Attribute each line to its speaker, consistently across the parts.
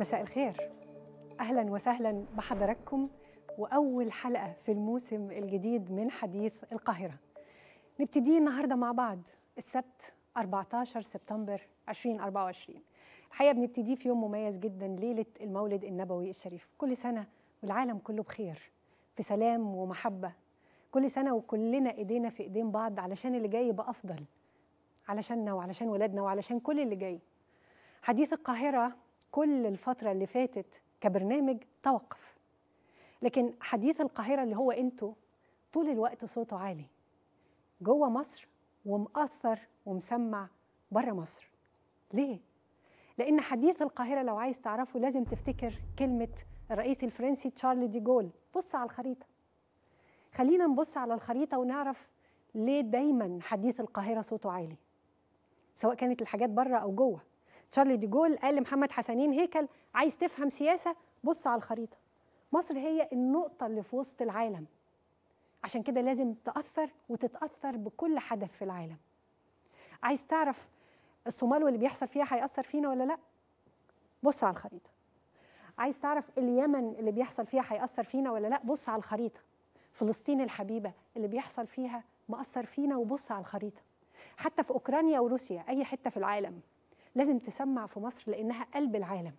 Speaker 1: مساء الخير اهلا وسهلا بحضراتكم واول حلقه في الموسم الجديد من حديث القاهره نبتدي النهارده مع بعض السبت 14 سبتمبر 2024 الحقيقه بنبتدي في يوم مميز جدا ليله المولد النبوي الشريف كل سنه والعالم كله بخير في سلام ومحبه كل سنه وكلنا ايدينا في ايدين بعض علشان اللي جاي يبقى افضل علشاننا وعلشان ولادنا وعلشان كل اللي جاي حديث القاهره كل الفتره اللي فاتت كبرنامج توقف لكن حديث القاهره اللي هو انتوا طول الوقت صوته عالي جوه مصر ومأثر ومسمع بره مصر ليه لان حديث القاهره لو عايز تعرفه لازم تفتكر كلمه الرئيس الفرنسي تشارلي دي جول بص على الخريطه خلينا نبص على الخريطه ونعرف ليه دايما حديث القاهره صوته عالي سواء كانت الحاجات بره او جوه تشارلي دي جول قال لمحمد حسنين هيكل عايز تفهم سياسه بص على الخريطه مصر هي النقطه اللي في وسط العالم عشان كده لازم تاثر وتتاثر بكل حدث في العالم عايز تعرف الصومال واللي بيحصل فيها هيأثر فينا ولا لا بص على الخريطه عايز تعرف اليمن اللي بيحصل فيها هيأثر فينا ولا لا بص على الخريطه فلسطين الحبيبه اللي بيحصل فيها مأثر فينا وبص على الخريطه حتى في اوكرانيا وروسيا اي حته في العالم لازم تسمع في مصر لانها قلب العالم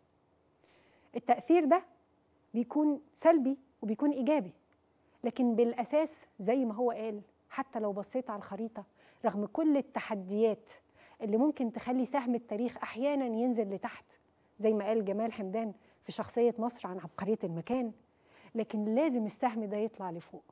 Speaker 1: التاثير ده بيكون سلبي وبيكون ايجابي لكن بالاساس زي ما هو قال حتى لو بصيت على الخريطه رغم كل التحديات اللي ممكن تخلي سهم التاريخ احيانا ينزل لتحت زي ما قال جمال حمدان في شخصيه مصر عن عبقريه المكان لكن لازم السهم ده يطلع لفوق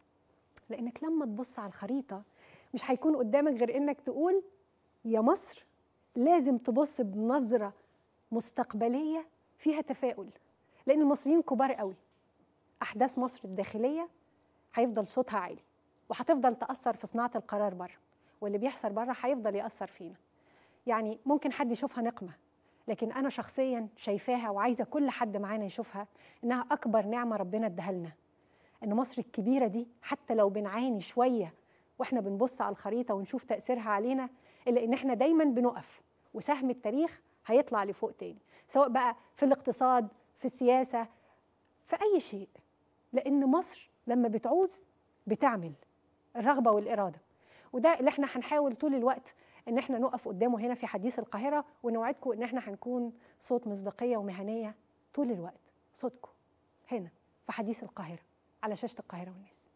Speaker 1: لانك لما تبص على الخريطه مش هيكون قدامك غير انك تقول يا مصر لازم تبص بنظره مستقبليه فيها تفاؤل لان المصريين كبار قوي احداث مصر الداخليه هيفضل صوتها عالي وهتفضل تاثر في صناعه القرار بره واللي بيحصل بره هيفضل ياثر فينا يعني ممكن حد يشوفها نقمه لكن انا شخصيا شايفاها وعايزه كل حد معانا يشوفها انها اكبر نعمه ربنا اداها لنا ان مصر الكبيره دي حتى لو بنعاني شويه واحنا بنبص على الخريطه ونشوف تاثيرها علينا الا ان احنا دايما بنقف وسهم التاريخ هيطلع لفوق تاني سواء بقى في الاقتصاد في السياسه في اي شيء لان مصر لما بتعوز بتعمل الرغبه والاراده وده اللي احنا هنحاول طول الوقت ان احنا نقف قدامه هنا في حديث القاهره ونوعدكم ان احنا هنكون صوت مصداقيه ومهنيه طول الوقت صوتكم هنا في حديث القاهره على شاشه القاهره والناس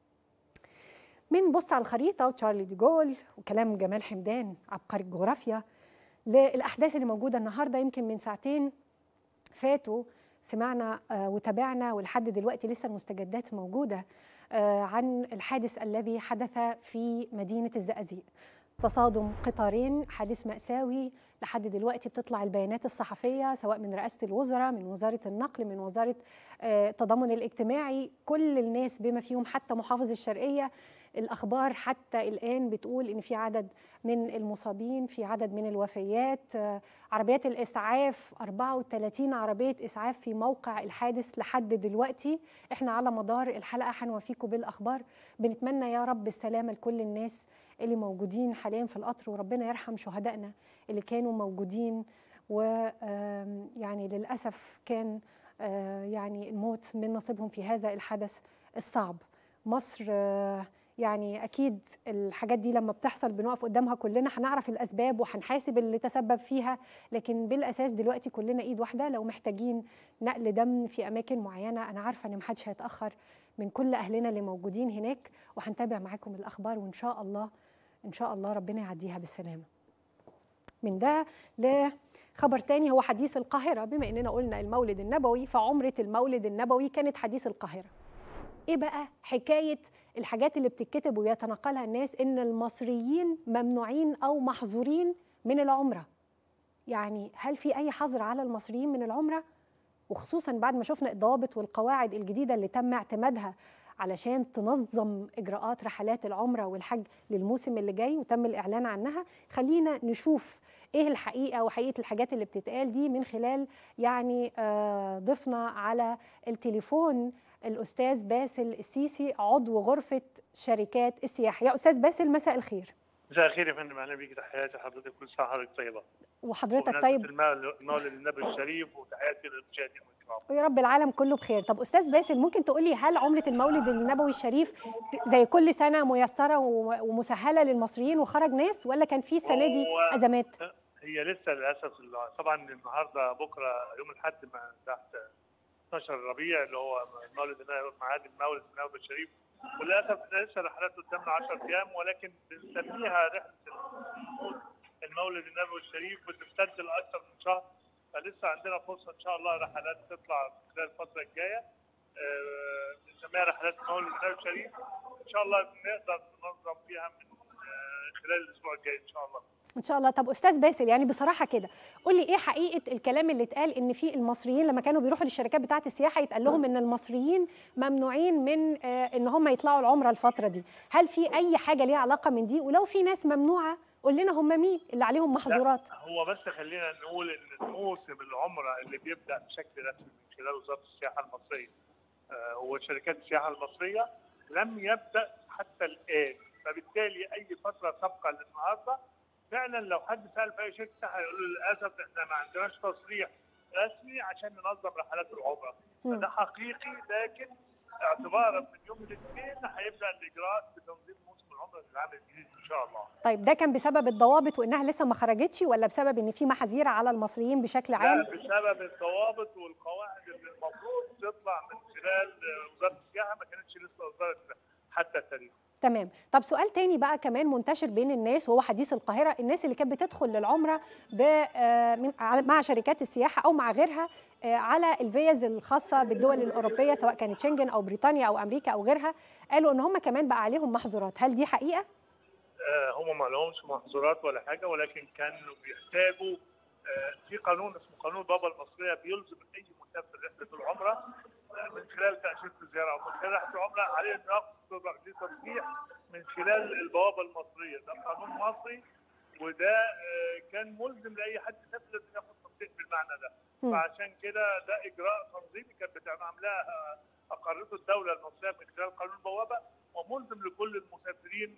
Speaker 1: من بص على الخريطه وتشارلي دي جول وكلام جمال حمدان عبقري الجغرافيا للاحداث اللي موجوده النهارده يمكن من ساعتين فاتوا سمعنا وتابعنا ولحد دلوقتي لسه المستجدات موجوده عن الحادث الذي حدث في مدينه الزقازيق تصادم قطارين حادث مأساوي لحد دلوقتي بتطلع البيانات الصحفية سواء من رئاسة الوزراء من وزارة النقل من وزارة التضامن الاجتماعي كل الناس بما فيهم حتى محافظ الشرقية الأخبار حتى الآن بتقول إن في عدد من المصابين في عدد من الوفيات عربيات الإسعاف 34 عربية إسعاف في موقع الحادث لحد دلوقتي إحنا على مدار الحلقة هنوافيكم بالأخبار بنتمنى يا رب السلامة لكل الناس اللي موجودين حاليا في القطر وربنا يرحم شهدائنا اللي كانوا موجودين ويعني للأسف كان يعني الموت من نصيبهم في هذا الحدث الصعب مصر يعني اكيد الحاجات دي لما بتحصل بنقف قدامها كلنا هنعرف الاسباب وهنحاسب اللي تسبب فيها لكن بالاساس دلوقتي كلنا ايد واحده لو محتاجين نقل دم في اماكن معينه انا عارفه ان محدش هيتاخر من كل اهلنا اللي موجودين هناك وهنتابع معاكم الاخبار وان شاء الله ان شاء الله ربنا يعديها بالسلامه من ده لخبر تاني هو حديث القاهره بما اننا قلنا المولد النبوي فعمره المولد النبوي كانت حديث القاهره ايه بقى حكايه الحاجات اللي بتتكتب ويتناقلها الناس ان المصريين ممنوعين او محظورين من العمره يعني هل في اي حظر على المصريين من العمره وخصوصا بعد ما شفنا الضوابط والقواعد الجديده اللي تم اعتمادها علشان تنظم اجراءات رحلات العمره والحج للموسم اللي جاي وتم الاعلان عنها خلينا نشوف ايه الحقيقه وحقيقه الحاجات اللي بتتقال دي من خلال يعني ضيفنا على التليفون الاستاذ باسل السيسي عضو غرفه شركات السياحه يا استاذ باسل مساء الخير
Speaker 2: مساء الخير يا فندم اهلا بيك تحياتي لحضرتك كل سنه وحضرتك طيبه
Speaker 1: وحضرتك طيب
Speaker 2: المولد النبي الشريف وتحياتي للمشاهدين الكرام
Speaker 1: ويا رب العالم كله بخير طب استاذ باسل ممكن تقول لي هل عمره المولد النبوي الشريف زي كل سنه ميسره ومسهله للمصريين وخرج ناس ولا كان في السنه دي ازمات
Speaker 2: هي لسه للاسف طبعا النهارده بكره يوم الاحد تحت 12 ربيع اللي هو مولد معاد المولد النبوي الشريف وللاسف لسه رحلات قدامنا 10 ايام ولكن بنسميها رحله المولد النبوي الشريف بتمتد لاكثر من شهر فلسه عندنا فرصه ان شاء الله رحلات تطلع خلال الفتره الجايه آه، بنسميها رحلات المولد النبوي الشريف ان شاء الله نقدر ننظم فيها من آه، خلال الاسبوع الجاي ان شاء الله
Speaker 1: ان شاء الله طب استاذ باسل يعني بصراحه كده قول لي ايه حقيقه الكلام اللي اتقال ان في المصريين لما كانوا بيروحوا للشركات بتاعه السياحه يتقال لهم ان المصريين ممنوعين من آه ان هم يطلعوا العمره الفتره دي هل في اي حاجه ليها علاقه من دي ولو في ناس ممنوعه قول لنا هم مين اللي عليهم محظورات
Speaker 2: هو بس خلينا نقول ان موسم العمره اللي بيبدا بشكل رسمي من خلال وزاره السياحه المصريه آه هو شركات السياحه المصريه لم يبدا حتى الان فبالتالي اي فتره سابقه للنهارده فعلا لو حد سال في اي شركه هيقول له للاسف احنا ما عندناش تصريح رسمي عشان ننظم رحلات العمره فده حقيقي لكن اعتبارا من يوم الاثنين هيبدا الاجراءات بتنظيم موسم العمره للعام الجديد ان شاء الله.
Speaker 1: طيب ده كان بسبب الضوابط وانها لسه ما خرجتش ولا بسبب ان في محاذير على المصريين بشكل عام؟
Speaker 2: لا بسبب الضوابط والقواعد اللي المفروض تطلع من خلال وزاره السياحه ما كانتش لسه اصدرت حتى التاريخ.
Speaker 1: تمام طب سؤال تاني بقى كمان منتشر بين الناس وهو حديث القاهرة الناس اللي كانت بتدخل للعمرة مع شركات السياحة أو مع غيرها على الفيز الخاصة بالدول الأوروبية سواء كانت شنجن أو بريطانيا أو أمريكا أو غيرها قالوا إن هم كمان بقى عليهم محظورات هل دي حقيقة؟
Speaker 2: هم ما لهمش محظورات ولا حاجة ولكن كانوا بيحتاجوا في قانون اسمه قانون بابا المصرية بيلزم أي مسافر رحلة العمرة من خلال تأشيرة الزيارة أو من خلال رحلة العمرة عليه أن يحصل عليه تصريح من خلال البوابة المصرية ده قانون مصري وده كان ملزم لأي حد يسافر لازم ياخد تصريح بالمعنى ده فعشان كده ده إجراء تنظيمي كانت عاملاها أقرته الدولة المصرية من خلال قانون البوابة وملزم لكل المسافرين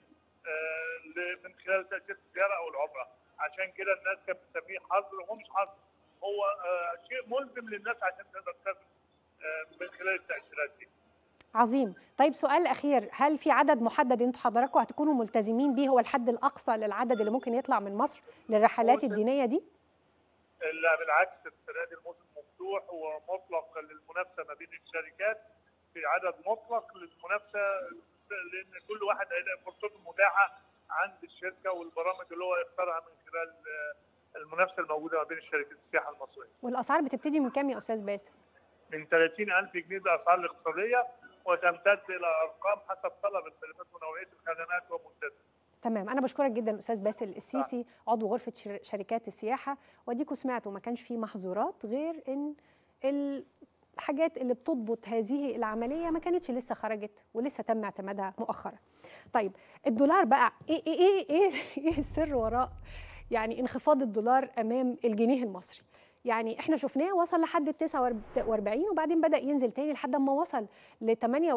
Speaker 2: من خلال تأشيرة الزيارة أو العمرة عشان كده الناس كانت بتسميه حظر وهو مش حظر هو شيء ملزم للناس عشان تقدر تسافر من خلال التأشيرات دي.
Speaker 1: عظيم طيب سؤال اخير هل في عدد محدد انتم حضراتكم هتكونوا ملتزمين بيه هو الحد الاقصى للعدد اللي ممكن يطلع من مصر للرحلات الدينيه دي
Speaker 2: لا بالعكس السنه دي الموسم مفتوح ومطلق للمنافسه ما بين الشركات في عدد مطلق للمنافسه لان كل واحد هيلاقي فرصته متاحه عند الشركه والبرامج اللي هو يختارها من خلال المنافسه الموجوده ما بين شركات السياحه المصريه.
Speaker 1: والاسعار بتبتدي من كام يا استاذ باسل؟
Speaker 2: من 30000 جنيه ده الاسعار الاقتصاديه وتمتد الى ارقام حسب طلب الخدمات ونوعيه الخدمات ومدتها.
Speaker 1: تمام انا بشكرك جدا الاستاذ باسل السيسي عضو غرفه شركات السياحه واديكم سمعتوا ما كانش في محظورات غير ان الحاجات اللي بتضبط هذه العمليه ما كانتش لسه خرجت ولسه تم اعتمادها مؤخرا. طيب الدولار بقى ايه ايه ايه ايه, إيه السر وراء يعني انخفاض الدولار امام الجنيه المصري؟ يعني احنا شفناه وصل لحد ال 49 وبعدين بدا ينزل تاني لحد ما وصل ل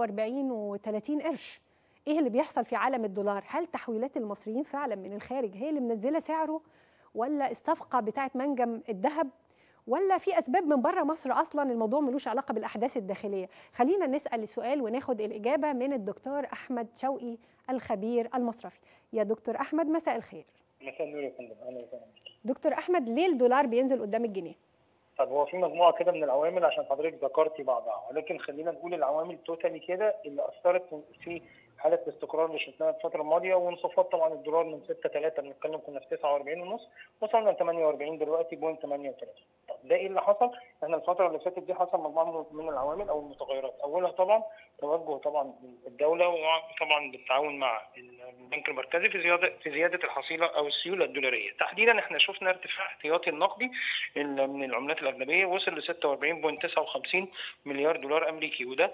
Speaker 1: 48 و30 قرش ايه اللي بيحصل في عالم الدولار هل تحويلات المصريين فعلا من الخارج هي اللي منزله سعره ولا الصفقه بتاعه منجم الذهب ولا في اسباب من بره مصر اصلا الموضوع ملوش علاقه بالاحداث الداخليه خلينا نسال السؤال وناخد الاجابه من الدكتور احمد شوقي الخبير المصرفي يا دكتور احمد مساء الخير
Speaker 3: مساء النور يا فندم اهلا وسهلا
Speaker 1: دكتور احمد ليه الدولار بينزل قدام الجنيه
Speaker 3: طب هو في مجموعه كده من العوامل عشان حضرتك ذكرتي بعضها ولكن خلينا نقول العوامل توتالي كده اللي اثرت في حاله الاستقرار اللي شفناها الفتره الماضيه وانخفاض طبعا الدولار من 6 3 بنتكلم كنا في 49 ونص وصلنا ل 48 دلوقتي بوينت 38 طب ده ايه اللي حصل؟ احنا الفتره اللي فاتت دي حصل مجموعه من العوامل او المتغيرات اولها طبعا توجه طبعا الدوله وطبعا بالتعاون مع البنك المركزي في زياده في زياده الحصيله او السيوله الدولاريه تحديدا احنا شفنا ارتفاع احتياطي النقدي من العملات الاجنبيه وصل ل 46.59 مليار دولار امريكي وده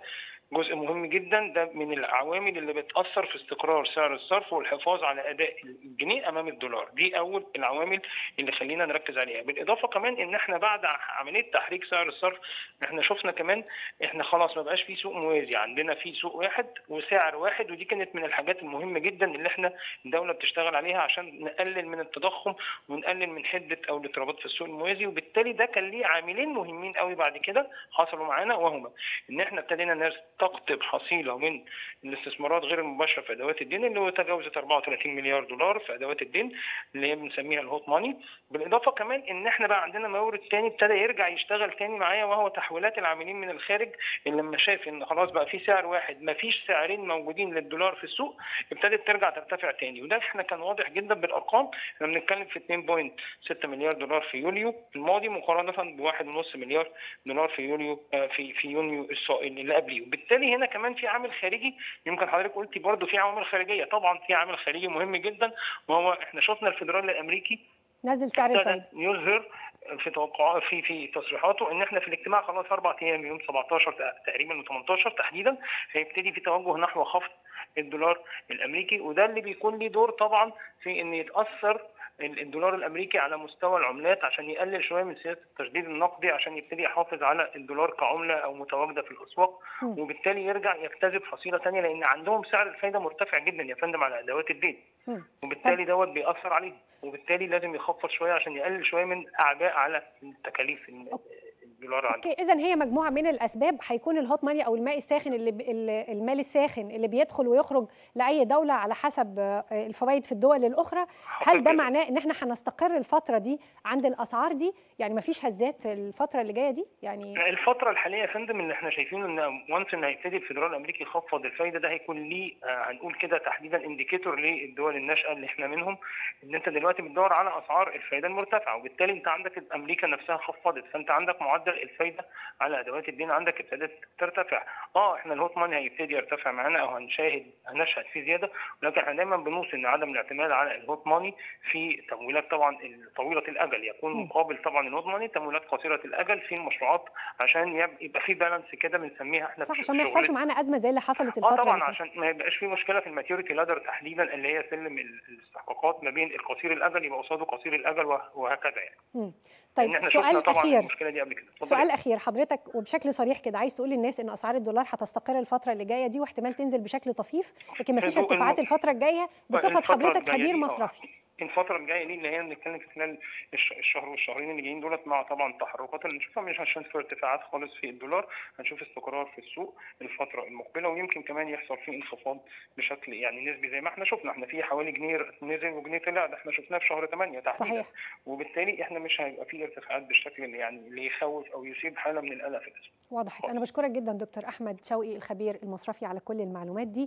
Speaker 3: جزء مهم جدا ده من العوامل اللي بتاثر في استقرار سعر الصرف والحفاظ على اداء الجنيه امام الدولار دي اول العوامل اللي خلينا نركز عليها بالاضافه كمان ان احنا بعد عمليه تحريك سعر الصرف احنا شفنا كمان احنا خلاص ما بقاش في سوق موازي عندنا في سوق واحد وسعر واحد ودي كانت من الحاجات المهمه جدا اللي احنا الدوله بتشتغل عليها عشان نقلل من التضخم ونقلل من حده او الاضطرابات في السوق الموازي وبالتالي ده كان ليه عاملين مهمين قوي بعد كده حصلوا معانا وهما ان احنا ابتدينا نستقطب حصيله من الاستثمارات غير المباشره في ادوات الدين اللي تجاوزت 34 مليار دولار في ادوات الدين اللي هي بنسميها الهوت ماني بالاضافه كمان ان احنا بقى عندنا مورد تاني ابتدى يرجع يشتغل تاني معايا وهو تحويلات العاملين من الخارج اللي لما شاف ان خلاص بقى في سعر واحد ما فيش سعرين موجودين للدولار في السوق ابتدت ترجع ترتفع تاني وده احنا كان واضح جدا بالارقام احنا بنتكلم في 2.6 مليار دولار في يوليو الماضي مقارنه ب 1.5 مليار دولار في يوليو في في يونيو اللي قبليه وبالتالي هنا كمان في عامل خارجي يمكن حضرتك قلتي برضه في عوامل خارجيه طبعا في عامل خارجي مهم جدا وهو احنا شفنا الفدرالي الامريكي
Speaker 1: نزل سعر الفايده
Speaker 3: يظهر في توقع في في تصريحاته ان احنا في الاجتماع خلاص اربع ايام يوم 17 تقريبا و18 تحديدا هيبتدي في توجه نحو خفض الدولار الامريكي وده اللي بيكون ليه دور طبعا في ان يتاثر الدولار الامريكي على مستوى العملات عشان يقلل شويه من سياسه التشديد النقدي عشان يبتدي يحافظ على الدولار كعمله او متواجده في الاسواق وبالتالي يرجع يجتذب حصيله ثانيه لان عندهم سعر الفايده مرتفع جدا يا فندم على ادوات الدين وبالتالي دوت بيأثر عليهم وبالتالي لازم يخفض شويه عشان يقلل شويه من اعباء على التكاليف الدولار عليه.
Speaker 1: اوكي اذا هي مجموعه من الاسباب هيكون الهوت ماني او الماء الساخن اللي ب... المال الساخن اللي بيدخل ويخرج لاي دوله على حسب الفوائد في الدول الاخرى هل ده معناه ان احنا هنستقر الفتره دي عند الاسعار دي يعني ما فيش هزات الفتره اللي جايه دي يعني
Speaker 3: الفتره الحاليه يا فندم اللي احنا شايفينه ان وانس ان هيبتدي الفدرالي الامريكي يخفض الفايده ده هيكون ليه هنقول كده تحديدا انديكيتور للدول الناشئه اللي احنا منهم ان انت دلوقتي بتدور على اسعار الفايده المرتفعه وبالتالي انت عندك امريكا نفسها خفضت فانت عندك معدل الفايده على ادوات الدين عندك ابتدت ترتفع اه احنا الهوت ماني هيبتدي يرتفع معانا او هنشاهد هنشهد فيه زياده ولكن احنا دايما بنوصي ان عدم الاعتماد على الهوت ماني في تمويلات طبعا طويله الاجل يكون مقابل طبعا الهوت ماني تمويلات قصيره الاجل في المشروعات عشان يبقى في بالانس كده بنسميها احنا
Speaker 1: صح عشان ما يحصلش معانا ازمه زي اللي حصلت الفتره
Speaker 3: اه طبعا عشان ما يبقاش في مشكله في الماتيوريتي لادر تحديدا اللي هي سلم الاستحقاقات ما بين القصير الاجل يبقى قصاده قصير الاجل وهكذا يعني
Speaker 1: مم. طيب سؤال اخير
Speaker 3: المشكله دي قبل كده
Speaker 1: سؤال اخير حضرتك وبشكل صريح كده عايز تقول للناس ان اسعار الدولار هتستقر الفتره اللي جايه دي واحتمال تنزل بشكل طفيف لكن ما فيش ارتفاعات الفتره الجايه بصفه حضرتك خبير مصرفي
Speaker 3: الفترة الجاية دي اللي هي بنتكلم في خلال الشهر والشهرين اللي جايين دولت مع طبعا التحركات اللي نشوفها مش هنشوف ارتفاعات خالص في الدولار هنشوف استقرار في السوق الفترة المقبلة ويمكن كمان يحصل فيه انخفاض بشكل يعني نسبي زي ما احنا شفنا احنا في حوالي جنيه نزل وجنيه طلع ده احنا شفناه في شهر 8 تحديدا
Speaker 1: صحيح
Speaker 3: وبالتالي احنا مش هيبقى فيه ارتفاعات بالشكل اللي يعني اللي يخوف او يصيب حالة من القلق في الاسواق
Speaker 1: وضحت انا بشكرك جدا دكتور احمد شوقي الخبير المصرفي على كل المعلومات دي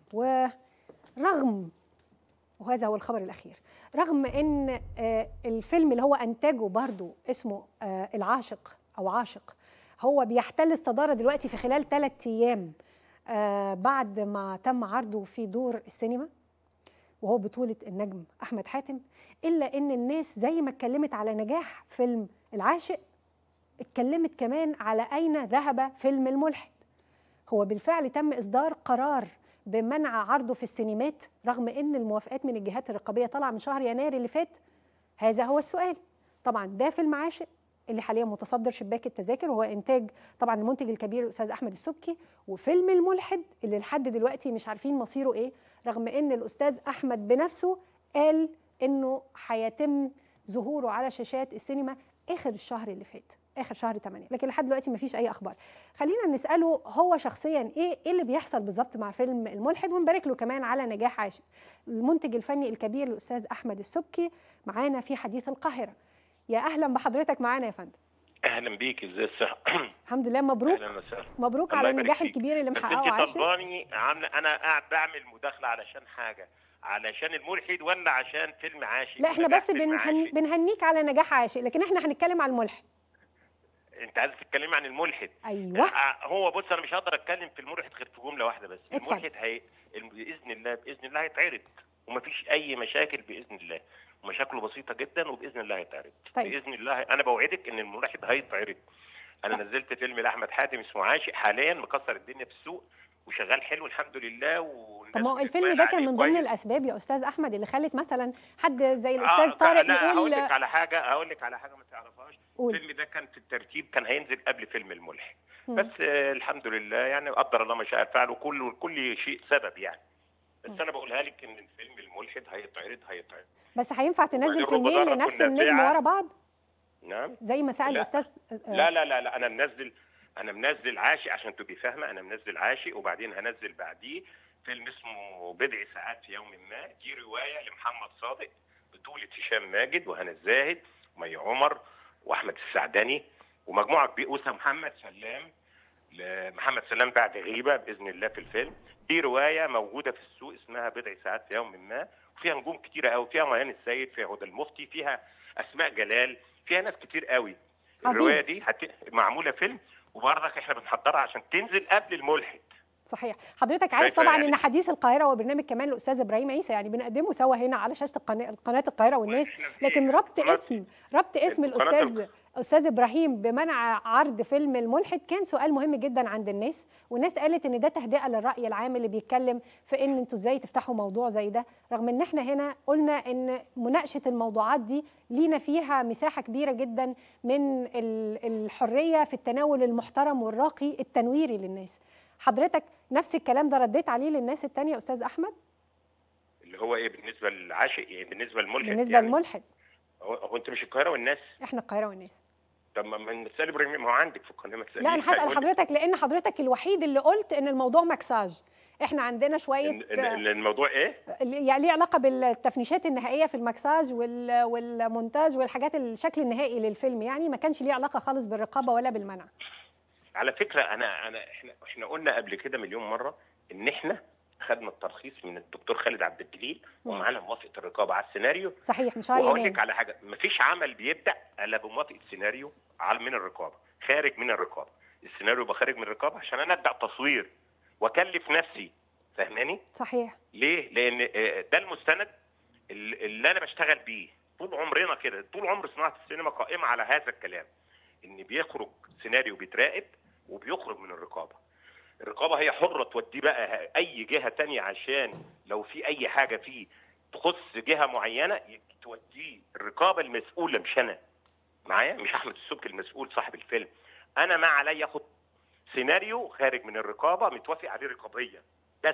Speaker 1: ورغم وهذا هو الخبر الأخير رغم أن الفيلم اللي هو أنتجه برضو اسمه العاشق أو عاشق هو بيحتل الصدارة دلوقتي في خلال ثلاثة أيام بعد ما تم عرضه في دور السينما وهو بطولة النجم أحمد حاتم إلا أن الناس زي ما اتكلمت على نجاح فيلم العاشق اتكلمت كمان على أين ذهب فيلم الملحد هو بالفعل تم إصدار قرار بمنع عرضه في السينمات رغم ان الموافقات من الجهات الرقابيه طالعه من شهر يناير اللي فات هذا هو السؤال طبعا ده فيلم عاشق اللي حاليا متصدر شباك التذاكر وهو انتاج طبعا المنتج الكبير الاستاذ احمد السبكي وفيلم الملحد اللي لحد دلوقتي مش عارفين مصيره ايه رغم ان الاستاذ احمد بنفسه قال انه هيتم ظهوره على شاشات السينما اخر الشهر اللي فات اخر شهر 8 لكن لحد دلوقتي مفيش اي اخبار خلينا نساله هو شخصيا ايه ايه اللي بيحصل بالظبط مع فيلم الملحد ونبارك له كمان على نجاح عاشق المنتج الفني الكبير الاستاذ احمد السبكي معانا في حديث القاهره يا اهلا بحضرتك معانا يا فندم
Speaker 4: اهلا بيك ازاي الصحه
Speaker 1: الحمد لله مبروك
Speaker 4: اهلا وسهلا
Speaker 1: مبروك على النجاح الكبير اللي محققه
Speaker 4: انت
Speaker 1: عاشق
Speaker 4: طلباني عامله انا قاعد بعمل مداخله علشان حاجه علشان الملحد ولا عشان فيلم عاشق
Speaker 1: لا احنا
Speaker 4: ونجاح
Speaker 1: بس
Speaker 4: فيلم
Speaker 1: بنهن...
Speaker 4: عاشق؟
Speaker 1: بنهنيك على نجاح عاشق لكن احنا هنتكلم على الملحد
Speaker 4: انت عايز تتكلمي عن الملحد
Speaker 1: ايوه
Speaker 4: آه، هو بص انا مش هقدر اتكلم في الملحد غير في جمله واحده بس
Speaker 1: اتفضل.
Speaker 4: الملحد هي الم- باذن الله باذن الله هيتعرض ومفيش اي مشاكل باذن الله ومشاكله بسيطه جدا وباذن الله هيتعرض
Speaker 1: طيب.
Speaker 4: باذن الله انا بوعدك ان الملحد هيتعرض انا نزلت فيلم لاحمد حاتم اسمه عاشق حاليا مكسر الدنيا في السوق وشغال حلو الحمد لله والناس
Speaker 1: طب ما هو الفيلم
Speaker 4: بتتفاعل
Speaker 1: ده كان
Speaker 4: عليه
Speaker 1: من ضمن
Speaker 4: كويس.
Speaker 1: الاسباب يا استاذ احمد اللي خلت مثلا حد زي
Speaker 4: آه،
Speaker 1: الاستاذ
Speaker 4: ك-
Speaker 1: طارق
Speaker 4: لا هقول
Speaker 1: يقول
Speaker 4: لك على حاجه هقول لك على حاجه ما تعرفهاش
Speaker 1: قول
Speaker 4: الفيلم ده كان في الترتيب كان هينزل قبل فيلم الملحد
Speaker 1: مم.
Speaker 4: بس آه الحمد لله يعني قدر الله ما شاء فعل وكل كل شيء سبب يعني بس
Speaker 1: مم.
Speaker 4: انا بقولها لك ان الفيلم الملحد هيتعرض هيتعرض
Speaker 1: بس هينفع تنزل
Speaker 4: وبعدين رب
Speaker 1: فيلمين
Speaker 4: ضارة
Speaker 1: لنفس
Speaker 4: كنا
Speaker 1: النجم
Speaker 4: بيعة.
Speaker 1: ورا بعض
Speaker 4: نعم
Speaker 1: زي ما سال
Speaker 4: لا.
Speaker 1: الاستاذ آه،
Speaker 4: لا لا لا لا انا منزل انا منزل عاشق عشان تبقي فاهمه انا منزل عاشق وبعدين هنزل بعديه فيلم اسمه بضع ساعات في يوم ما دي روايه لمحمد صادق بطوله هشام ماجد وهنا الزاهد ومي عمر واحمد السعدني ومجموعه كبيره وسام محمد سلام لمحمد سلام بعد غيبه باذن الله في الفيلم دي روايه موجوده في السوق اسمها بضع ساعات في يوم ما وفيها نجوم كتيره قوي فيها ميان السيد فيها هدى المفتي فيها اسماء جلال فيها ناس كتير قوي
Speaker 1: عظيم.
Speaker 4: الروايه دي هت... معموله فيلم وبرضك احنا بنحضرها عشان تنزل قبل الملحد
Speaker 1: صحيح حضرتك عارف
Speaker 4: شايفة
Speaker 1: طبعا
Speaker 4: يعني؟
Speaker 1: ان حديث القاهره هو برنامج كمان الاستاذ ابراهيم عيسى يعني بنقدمه سوا هنا على شاشه القناه قناه القاهره والناس
Speaker 4: وإحنا في
Speaker 1: لكن ربط
Speaker 4: قناة-
Speaker 1: اسم ربط اسم
Speaker 4: قناة
Speaker 1: الاستاذ استاذ ابراهيم بمنع عرض فيلم الملحد كان سؤال مهم جدا عند الناس والناس قالت ان ده تهدئه للراي العام اللي بيتكلم في ان انتوا ازاي تفتحوا موضوع زي ده رغم ان احنا هنا قلنا ان مناقشه الموضوعات دي لينا فيها مساحه كبيره جدا من ال- الحريه في التناول المحترم والراقي التنويري للناس حضرتك نفس الكلام ده رديت عليه للناس التانية يا استاذ احمد
Speaker 4: اللي هو ايه بالنسبه للعاشق يعني بالنسبه للملحد
Speaker 1: بالنسبه
Speaker 4: يعني
Speaker 1: للملحد
Speaker 4: هو, هو انت مش القاهره والناس
Speaker 1: احنا القاهره والناس
Speaker 4: طب ما من تسالي ابراهيم ما هو عندك في القناه ما تساليش
Speaker 1: لا انا هسال
Speaker 4: هيقول لك
Speaker 1: حضرتك لان حضرتك الوحيد اللي قلت ان الموضوع مكساج احنا عندنا شويه
Speaker 4: إن- إن- إن الموضوع ايه؟
Speaker 1: يعني ليه علاقه بالتفنيشات النهائيه في المكساج وال- والمونتاج والحاجات الشكل النهائي للفيلم يعني ما كانش ليه علاقه خالص بالرقابه ولا بالمنع
Speaker 4: على فكره انا انا احنا احنا قلنا قبل كده مليون مره ان احنا خدنا الترخيص من الدكتور خالد عبد الجليل
Speaker 1: مم.
Speaker 4: ومعانا موافقه الرقابه على السيناريو
Speaker 1: صحيح من شهر
Speaker 4: وهقول لك
Speaker 1: يناير
Speaker 4: على حاجه مفيش عمل بيبدا الا بموافقه سيناريو على من الرقابه خارج من الرقابه السيناريو يبقى خارج من الرقابه عشان انا ابدا تصوير واكلف نفسي فاهماني
Speaker 1: صحيح
Speaker 4: ليه لان آه، ده المستند اللي اللي انا بشتغل بيه طول عمرنا كده طول عمر صناعه السينما قائمه على هذا الكلام ان بيخرج سيناريو بيتراقب وبيخرج من الرقابه الرقابه هي حره توديه بقى اي جهه تانية عشان لو في اي حاجه فيه تخص جهه معينه توديه الرقابه المسؤوله مش انا معايا مش احمد السبكي المسؤول صاحب الفيلم انا ما عليا اخد سيناريو خارج من الرقابه متوافق عليه رقابيا بس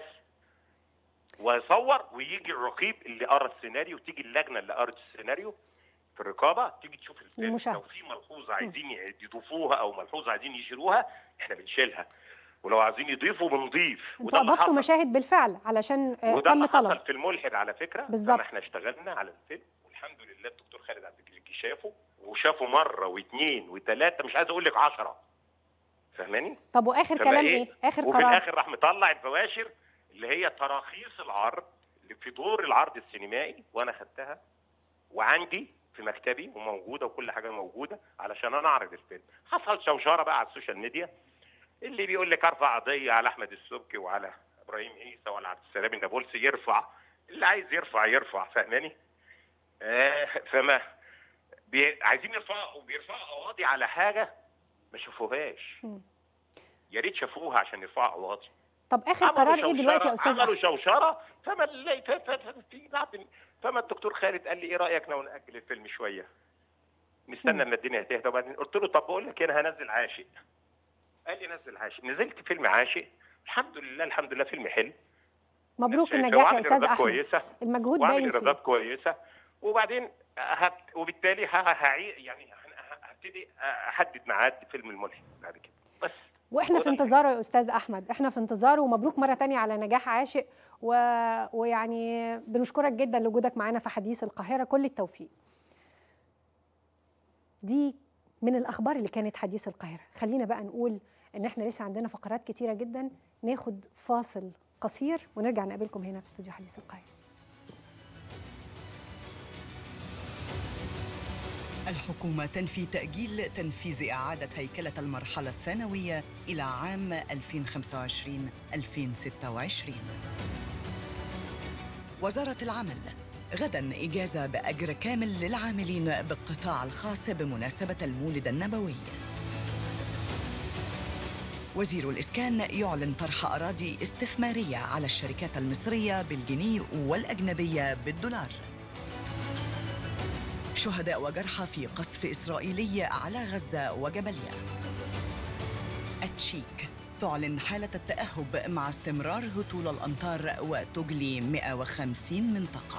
Speaker 4: واصور ويجي الرقيب اللي قرا السيناريو تيجي اللجنه اللي قرت السيناريو في الرقابه تيجي تشوف الفيلم
Speaker 1: المشاهدة.
Speaker 4: لو في ملحوظه عايزين يضيفوها او ملحوظه عايزين يشيلوها احنا بنشيلها ولو عايزين يضيفوا بنضيف
Speaker 1: انتوا
Speaker 4: اللي
Speaker 1: اضفتوا
Speaker 4: حصل.
Speaker 1: مشاهد بالفعل علشان آه،
Speaker 4: وده
Speaker 1: تم
Speaker 4: اللي
Speaker 1: طلب
Speaker 4: حصل في الملحد على فكره
Speaker 1: بالظبط.
Speaker 4: لما احنا اشتغلنا على الفيلم والحمد لله الدكتور خالد عبد الجليل شافه وشافه مره واثنين وثلاثه مش عايز اقول لك 10 فاهماني؟
Speaker 1: طب واخر
Speaker 4: فبقى
Speaker 1: كلام ايه اخر
Speaker 4: وفي
Speaker 1: قرار
Speaker 4: الاخر راح مطلع البواشر اللي هي تراخيص العرض اللي في دور العرض السينمائي وانا خدتها وعندي في مكتبي وموجوده وكل حاجه موجوده علشان انا اعرض الفيلم حصل شوشره بقى على السوشيال ميديا اللي بيقول لك ارفع قضيه على احمد السبكي وعلى ابراهيم عيسى وعلى عبد السلام النابلسي يرفع اللي عايز يرفع يرفع فاهماني؟ آه فما بي... عايزين يرفعوا وبيرفعوا قواضي على حاجه ما شافوهاش
Speaker 1: مم.
Speaker 4: يا ريت شافوها عشان يرفعوا قواضي
Speaker 1: طب اخر
Speaker 4: عملوا
Speaker 1: قرار ايه
Speaker 4: شوشرة-
Speaker 1: دلوقتي يا استاذ
Speaker 4: عملوا
Speaker 1: أحمد؟
Speaker 4: شوشره فما اللي ف- ف- ف- في بعد فما الدكتور خالد قال لي ايه رايك لو ناجل الفيلم شويه نستنى
Speaker 1: مم.
Speaker 4: اما الدنيا تهدى وبعدين قلت له طب بقول لك انا هنزل عاشق قال لي نزل عاشق نزلت فيلم عاشق الحمد لله الحمد لله فيلم حلو
Speaker 1: مبروك
Speaker 4: شايفة
Speaker 1: النجاح يا
Speaker 4: وعامل
Speaker 1: استاذ
Speaker 4: إيرادات
Speaker 1: احمد
Speaker 4: كويسه
Speaker 1: المجهود
Speaker 4: وعامل
Speaker 1: باين فيه
Speaker 4: ايرادات كويسه وبعدين هت... وبالتالي ه- هعي يعني ه- هبتدي احدد ميعاد فيلم الملحد بعد كده بس
Speaker 1: واحنا
Speaker 4: هو
Speaker 1: في
Speaker 4: ده
Speaker 1: انتظاره يا استاذ احمد احنا في انتظاره ومبروك مره تانية على نجاح عاشق و... ويعني بنشكرك جدا لوجودك معانا في حديث القاهره كل التوفيق دي من الاخبار اللي كانت حديث القاهره خلينا بقى نقول ان احنا لسه عندنا فقرات كتيره جدا ناخد فاصل قصير ونرجع نقابلكم هنا في استوديو حديث القاهره
Speaker 5: الحكومة تنفي تأجيل تنفيذ إعادة هيكلة المرحلة الثانوية إلى عام 2025-2026 وزارة العمل غدا إجازة بأجر كامل للعاملين بالقطاع الخاص بمناسبة المولد النبوي وزير الإسكان يعلن طرح أراضي استثمارية على الشركات المصرية بالجنيه والأجنبية بالدولار شهداء وجرحى في قصف إسرائيلي على غزة وجبليا التشيك تعلن حالة التأهب مع استمرار هطول الأمطار وتجلي 150 منطقة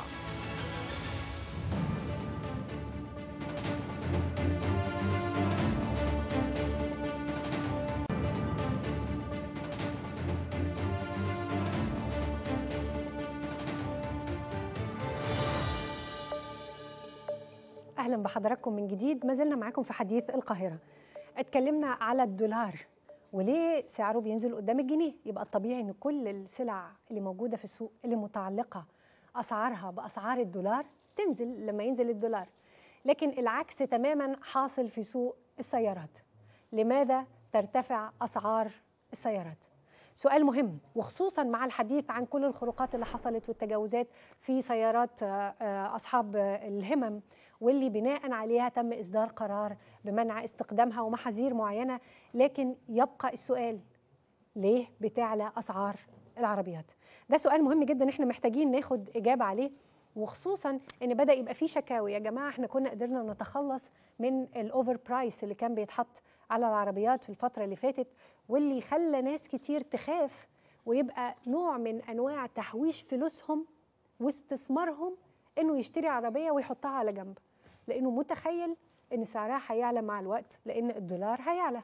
Speaker 1: اهلا بحضراتكم من جديد ما زلنا معاكم في حديث القاهره اتكلمنا على الدولار وليه سعره بينزل قدام الجنيه يبقى الطبيعي ان كل السلع اللي موجوده في السوق اللي متعلقه اسعارها باسعار الدولار تنزل لما ينزل الدولار لكن العكس تماما حاصل في سوق السيارات لماذا ترتفع اسعار السيارات سؤال مهم وخصوصا مع الحديث عن كل الخروقات اللي حصلت والتجاوزات في سيارات اصحاب الهمم واللي بناء عليها تم اصدار قرار بمنع استخدامها ومحاذير معينه لكن يبقى السؤال ليه بتعلى اسعار العربيات ده سؤال مهم جدا احنا محتاجين ناخد اجابه عليه وخصوصا ان بدا يبقى في شكاوي يا جماعه احنا كنا قدرنا نتخلص من الاوفر برايس اللي كان بيتحط على العربيات في الفتره اللي فاتت واللي خلى ناس كتير تخاف ويبقى نوع من انواع تحويش فلوسهم واستثمارهم انه يشتري عربيه ويحطها على جنب لانه متخيل ان سعرها هيعلى مع الوقت لان الدولار هيعلى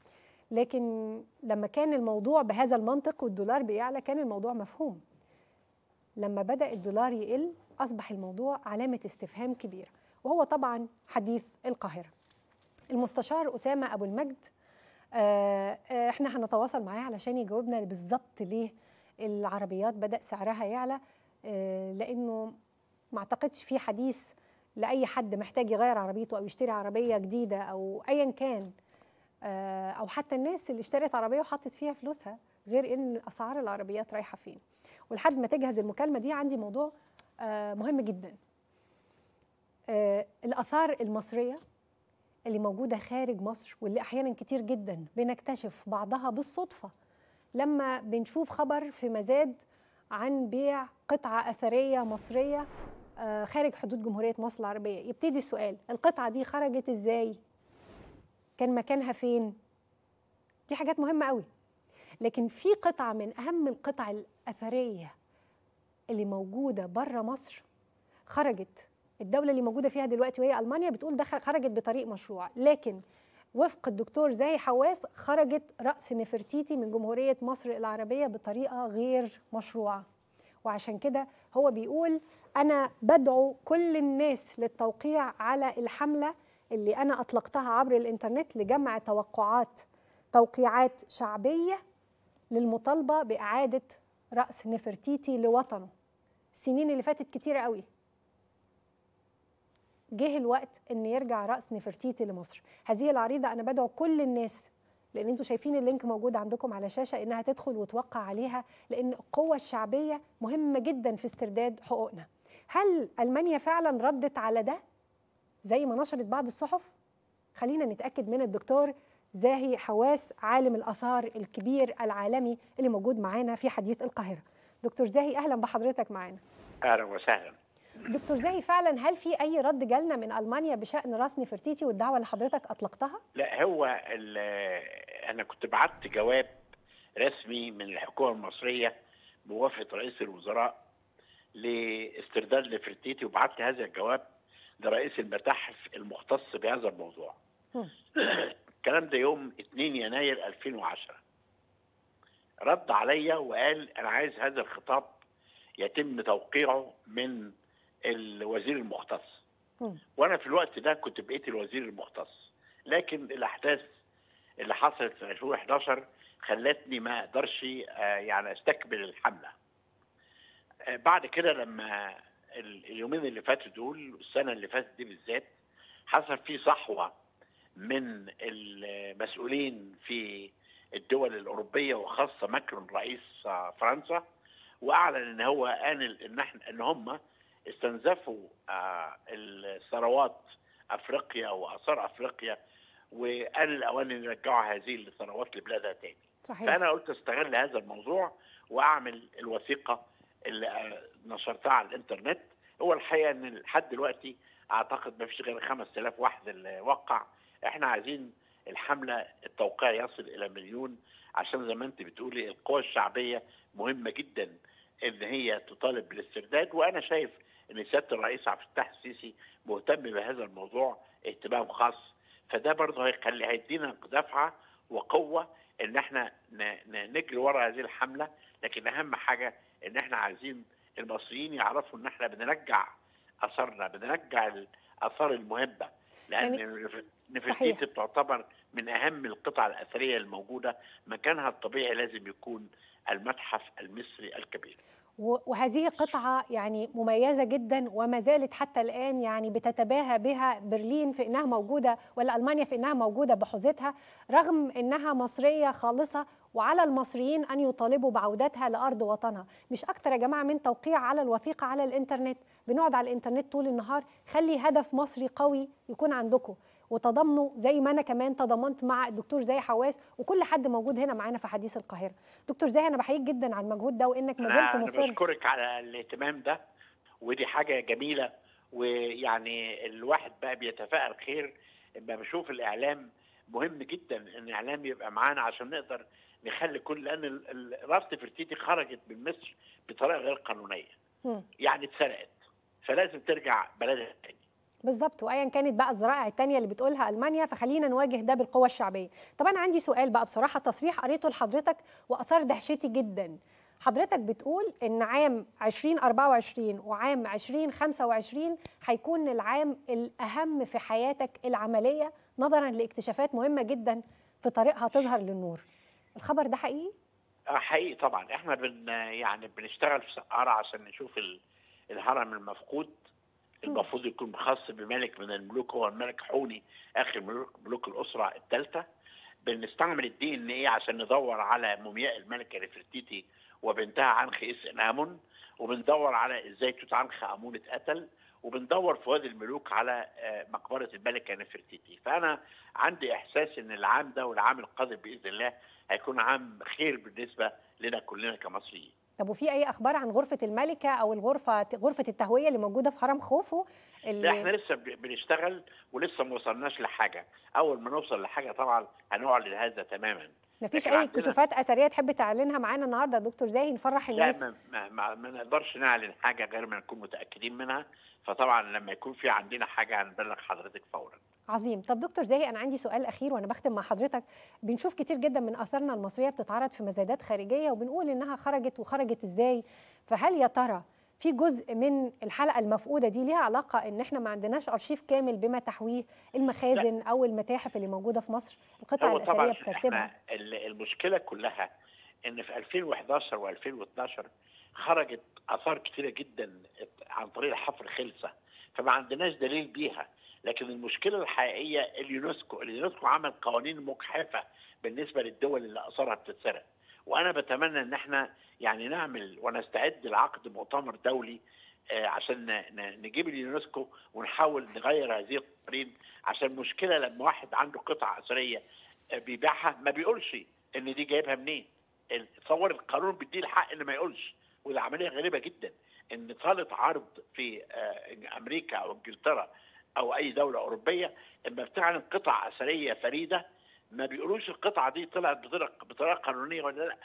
Speaker 1: لكن لما كان الموضوع بهذا المنطق والدولار بيعلى كان الموضوع مفهوم لما بدا الدولار يقل اصبح الموضوع علامه استفهام كبيره وهو طبعا حديث القاهره المستشار اسامه ابو المجد آه احنا هنتواصل معاه علشان يجاوبنا بالظبط ليه العربيات بدا سعرها يعلى آه لانه ما اعتقدش في حديث لاي حد محتاج يغير عربيته او يشتري عربيه جديده او ايا كان آه او حتى الناس اللي اشترت عربيه وحطت فيها فلوسها غير ان اسعار العربيات رايحه فين ولحد ما تجهز المكالمه دي عندي موضوع مهم جدا الاثار المصريه اللي موجودة خارج مصر واللي أحيانا كتير جدا بنكتشف بعضها بالصدفة لما بنشوف خبر في مزاد عن بيع قطعة أثرية مصرية خارج حدود جمهورية مصر العربية يبتدي السؤال القطعة دي خرجت إزاي؟ كان مكانها فين؟ دي حاجات مهمة قوي لكن في قطعة من أهم القطع الأثرية اللي موجودة بره مصر خرجت الدوله اللي موجوده فيها دلوقتي وهي المانيا بتقول ده خرجت بطريق مشروع لكن وفق الدكتور زاهي حواس خرجت راس نفرتيتي من جمهوريه مصر العربيه بطريقه غير مشروعه وعشان كده هو بيقول انا بدعو كل الناس للتوقيع على الحمله اللي انا اطلقتها عبر الانترنت لجمع توقعات توقيعات شعبيه للمطالبه باعاده راس نفرتيتي لوطنه السنين اللي فاتت كتيره قوي جه الوقت ان يرجع راس نفرتيتي لمصر هذه العريضه انا بدعو كل الناس لان انتم شايفين اللينك موجود عندكم على الشاشه انها تدخل وتوقع عليها لان القوه الشعبيه مهمه جدا في استرداد حقوقنا هل المانيا فعلا ردت على ده زي ما نشرت بعض الصحف خلينا نتاكد من الدكتور زاهي حواس عالم الاثار الكبير العالمي اللي موجود معانا في حديث القاهره دكتور زاهي اهلا بحضرتك معانا
Speaker 6: اهلا وسهلا
Speaker 1: دكتور زاهي فعلا هل في اي رد جالنا من المانيا بشان راس نفرتيتي والدعوه اللي حضرتك اطلقتها؟
Speaker 6: لا هو انا كنت بعت جواب رسمي من الحكومه المصريه بوافقه رئيس الوزراء لاسترداد نفرتيتي وبعت هذا الجواب لرئيس المتاحف المختص بهذا الموضوع. الكلام ده يوم 2 يناير 2010 رد عليا وقال انا عايز هذا الخطاب يتم توقيعه من الوزير المختص وانا في الوقت ده كنت بقيت الوزير المختص لكن الاحداث اللي حصلت في 2011 خلتني ما اقدرش يعني استكمل الحمله بعد كده لما اليومين اللي فاتوا دول السنه اللي فاتت دي بالذات حصل في صحوه من المسؤولين في الدول الاوروبيه وخاصه ماكرون رئيس فرنسا واعلن ان هو ان ان احنا ان هم استنزفوا الثروات افريقيا واثار افريقيا وان الاوان ان يرجعوا هذه الثروات لبلادها تاني.
Speaker 1: صحيح
Speaker 6: فانا قلت استغل هذا الموضوع واعمل الوثيقه اللي آه، نشرتها على الانترنت هو الحقيقه ان لحد دلوقتي اعتقد ما فيش غير 5000 واحد اللي وقع احنا عايزين الحمله التوقيع يصل الى مليون عشان زي ما انت بتقولي القوى الشعبيه مهمه جدا ان هي تطالب بالاسترداد وانا شايف ان سياده الرئيس عبد الفتاح السيسي مهتم بهذا الموضوع اهتمام خاص فده برضه هيخلي هيدينا دفعه وقوه ان احنا ن- ن- نجري ورا هذه الحمله لكن اهم حاجه ان احنا عايزين المصريين يعرفوا ان احنا بنرجع اثارنا بنرجع الاثار المهمه لان
Speaker 1: يعني-
Speaker 6: نفرتيتي
Speaker 1: صحيح.
Speaker 6: بتعتبر من اهم القطع الاثريه الموجوده مكانها الطبيعي لازم يكون المتحف المصري الكبير
Speaker 1: و- وهذه قطعة يعني مميزة جدا وما زالت حتى الآن يعني بتتباهى بها برلين في إنها موجودة ولا ألمانيا في إنها موجودة بحوزتها رغم إنها مصرية خالصة وعلى المصريين أن يطالبوا بعودتها لأرض وطنها مش أكتر يا جماعة من توقيع على الوثيقة على الإنترنت بنقعد على الإنترنت طول النهار خلي هدف مصري قوي يكون عندكم وتضامنوا زي ما انا كمان تضامنت مع الدكتور زاهي حواس وكل حد موجود هنا معانا في حديث القاهره دكتور زاهي انا بحييك جدا على المجهود ده وانك ما
Speaker 6: أنا-
Speaker 1: زلت
Speaker 6: انا
Speaker 1: مصر
Speaker 6: بشكرك على الاهتمام ده ودي حاجه جميله ويعني الواحد بقى بيتفائل خير لما بشوف الاعلام مهم جدا ان الاعلام يبقى معانا عشان نقدر نخلي كل لان ال- ال- راس نفرتيتي خرجت من مصر بطريقه غير قانونيه
Speaker 1: مم.
Speaker 6: يعني اتسرقت فلازم ترجع بلدها تاني
Speaker 1: بالظبط وايا كانت بقى الذرائع التانية اللي بتقولها المانيا فخلينا نواجه ده بالقوه الشعبيه طب انا عندي سؤال بقى بصراحه تصريح قريته لحضرتك واثار دهشتي جدا حضرتك بتقول ان عام 2024 وعام 2025 هيكون العام الاهم في حياتك العمليه نظرا لاكتشافات مهمه جدا في طريقها تظهر للنور الخبر ده حقيقي
Speaker 6: اه حقيقي طبعا احنا بن يعني بنشتغل في سقارة عشان نشوف ال- الهرم المفقود المفروض يكون خاص بملك من الملوك هو الملك حوني اخر ملوك, ملوك الاسره الثالثه بنستعمل الدي ان ايه عشان ندور على مومياء الملكه نفرتيتي وبنتها عنخ اس انامون وبندور على ازاي توت عنخ امون اتقتل وبندور في وادي الملوك على آه، مقبره الملكه نفرتيتي فانا عندي احساس ان العام ده والعام القادم باذن الله هيكون عام خير بالنسبه لنا كلنا كمصريين
Speaker 1: طب وفي اي اخبار عن غرفه الملكه او الغرفه غرفه التهويه اللي موجوده في هرم خوفو
Speaker 6: لا احنا لسه ب- بنشتغل ولسه ما وصلناش لحاجه اول ما نوصل لحاجه طبعا هنعلن هذا تماما
Speaker 1: مفيش
Speaker 6: لكن
Speaker 1: اي
Speaker 6: عندنا-
Speaker 1: كشوفات اثريه تحب تعلنها معانا النهارده يا دكتور زاهي نفرح
Speaker 6: لا
Speaker 1: الناس
Speaker 6: ما, ما, ما, ما نقدرش نعلن حاجه غير ما نكون متاكدين منها فطبعا لما يكون في عندنا حاجه هنبلغ حضرتك فورا
Speaker 1: عظيم طب دكتور زاهي انا عندي سؤال اخير وانا بختم مع حضرتك بنشوف كتير جدا من اثارنا المصريه بتتعرض في مزادات خارجيه وبنقول انها خرجت وخرجت ازاي فهل يا ترى في جزء من الحلقه المفقوده دي ليها علاقه ان احنا ما عندناش ارشيف كامل بما تحويه المخازن او المتاحف اللي موجوده في مصر القطع
Speaker 6: هو
Speaker 1: الاثريه
Speaker 6: طبعا
Speaker 1: بترتيبها
Speaker 6: احنا ال- المشكله كلها ان في 2011 و2012 خرجت اثار كثيره جدا عن طريق الحفر خلصه فما عندناش دليل بيها لكن المشكله الحقيقيه اليونسكو اليونسكو عمل قوانين مجحفه بالنسبه للدول اللي اثارها بتتسرق وانا بتمنى ان احنا يعني نعمل ونستعد لعقد مؤتمر دولي آه، عشان ن- ن- نجيب اليونسكو ونحاول نغير هذه القوانين عشان المشكله لما واحد عنده قطعه اثريه آه، بيبيعها ما بيقولش ان دي جايبها منين تصور القانون بيديه الحق ان ما يقولش وده عمليه غريبه جدا ان طالت عرض في آه، امريكا او انجلترا او اي دوله اوروبيه اما بتعلن قطع اثريه فريده ما بيقولوش القطعه دي طلعت بطريقه بطريقه قانونيه ولا لا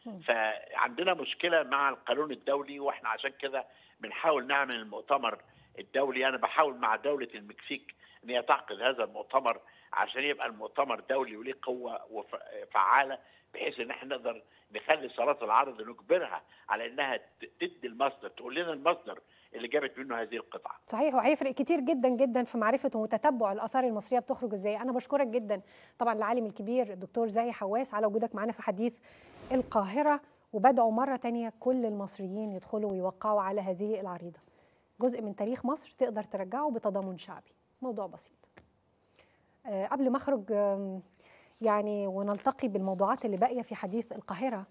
Speaker 6: فعندنا مشكله مع القانون الدولي واحنا عشان كده بنحاول نعمل المؤتمر الدولي انا بحاول مع دوله المكسيك ان هي تعقد هذا المؤتمر عشان يبقى المؤتمر دولي وليه قوه وف- فعاله بحيث ان احنا نقدر نخلي صالات العرض نجبرها على انها ت- تدي المصدر تقول لنا المصدر اللي جابت منه هذه القطعه
Speaker 1: صحيح وهيفرق كتير جدا جدا في معرفه وتتبع الاثار المصريه بتخرج ازاي انا بشكرك جدا طبعا العالم الكبير الدكتور زاهي حواس على وجودك معانا في حديث القاهره وبدعو مره تانية كل المصريين يدخلوا ويوقعوا على هذه العريضه جزء من تاريخ مصر تقدر ترجعه بتضامن شعبي موضوع بسيط آه، قبل ما اخرج آم، يعني ونلتقي بالموضوعات اللي باقيه في حديث القاهره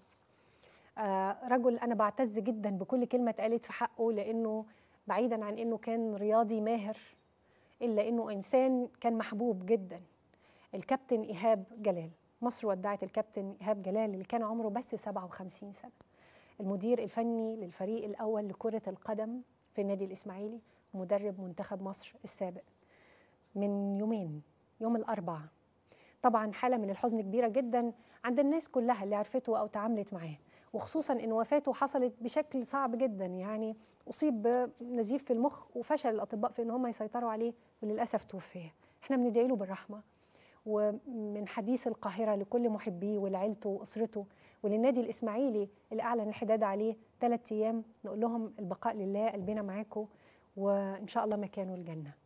Speaker 1: آه، رجل انا بعتز جدا بكل كلمه اتقالت في حقه لانه بعيدا عن انه كان رياضي ماهر الا انه انسان كان محبوب جدا الكابتن ايهاب جلال مصر ودعت الكابتن إيهاب جلال اللي كان عمره بس 57 سنة المدير الفني للفريق الأول لكرة القدم في النادي الإسماعيلي ومدرب منتخب مصر السابق من يومين يوم الأربعاء طبعا حالة من الحزن كبيرة جدا عند الناس كلها اللي عرفته أو تعاملت معاه وخصوصا ان وفاته حصلت بشكل صعب جدا يعني اصيب بنزيف في المخ وفشل الاطباء في ان هم يسيطروا عليه وللاسف توفي احنا بندعي له بالرحمه ومن حديث القاهره لكل محبيه ولعيلته واسرته وللنادي الاسماعيلي اللي اعلن الحداد عليه ثلاث ايام نقول لهم البقاء لله قلبنا معاكم وان شاء الله مكانه الجنه